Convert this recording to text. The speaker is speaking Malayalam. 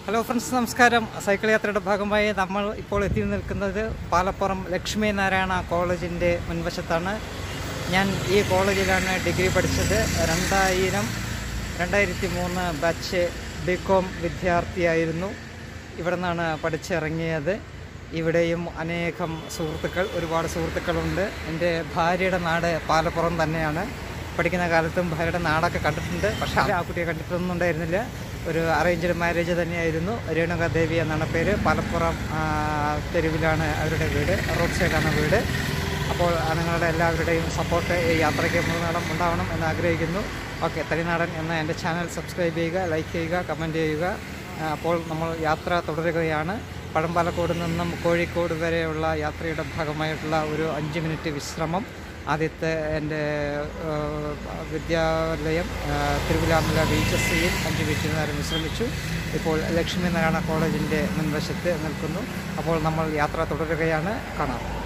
ഹലോ ഫ്രണ്ട്സ് നമസ്കാരം സൈക്കിൾ യാത്രയുടെ ഭാഗമായി നമ്മൾ ഇപ്പോൾ എത്തി നിൽക്കുന്നത് പാലപ്പുറം ലക്ഷ്മി നാരായണ കോളേജിൻ്റെ മുൻവശത്താണ് ഞാൻ ഈ കോളേജിലാണ് ഡിഗ്രി പഠിച്ചത് രണ്ടായിരം രണ്ടായിരത്തി മൂന്ന് ബാച്ച് ബി കോം വിദ്യാർത്ഥിയായിരുന്നു ഇവിടെ നിന്നാണ് പഠിച്ചിറങ്ങിയത് ഇവിടെയും അനേകം സുഹൃത്തുക്കൾ ഒരുപാട് സുഹൃത്തുക്കളുണ്ട് എൻ്റെ ഭാര്യയുടെ നാട് പാലപ്പുറം തന്നെയാണ് പഠിക്കുന്ന കാലത്തും ഭാര്യയുടെ നാടൊക്കെ കണ്ടിട്ടുണ്ട് പക്ഷേ ആ കുട്ടിയെ കണ്ടിട്ടൊന്നും ഉണ്ടായിരുന്നില്ല ഒരു അറേഞ്ച്ഡ് മാരേജ് തന്നെയായിരുന്നു രേണുക ദേവി എന്നാണ് പേര് പാലപ്പുറം ആ, തെരുവിലാണ് അവരുടെ വീട് റോഡ് സൈഡാണ് വീട് അപ്പോൾ ആ, നിങ്ങളുടെ എല്ലാവരുടെയും സപ്പോർട്ട് ഈ യാത്രയ്ക്ക് മുഴുവനാടം ഉണ്ടാവണം എന്ന് ആഗ്രഹിക്കുന്നു ഓക്കെ തനിനാടൻ എന്ന എൻ്റെ ചാനൽ സബ്സ്ക്രൈബ് ചെയ്യുക ലൈക്ക് ചെയ്യുക കമൻറ്റ് ചെയ്യുക ആ, അപ്പോൾ നമ്മൾ യാത്ര തുടരുകയാണ് പഴമ്പാലക്കോട് നിന്നും കോഴിക്കോട് വരെയുള്ള യാത്രയുടെ ഭാഗമായിട്ടുള്ള ഒരു അഞ്ച് മിനിറ്റ് വിശ്രമം ആദ്യത്തെ എൻ്റെ ആ, വിദ്യാലയം ആ, തിരുവിലാമല വി എച്ച് എസ് സിയിൽ അഞ്ച് മിനിറ്റ് നേരം വിശ്രമിച്ചു ഇപ്പോൾ ലക്ഷ്മി നാരായണ കോളേജിൻ്റെ മുൻവശത്ത് നിൽക്കുന്നു അപ്പോൾ നമ്മൾ യാത്ര തുടരുകയാണ് കാണാം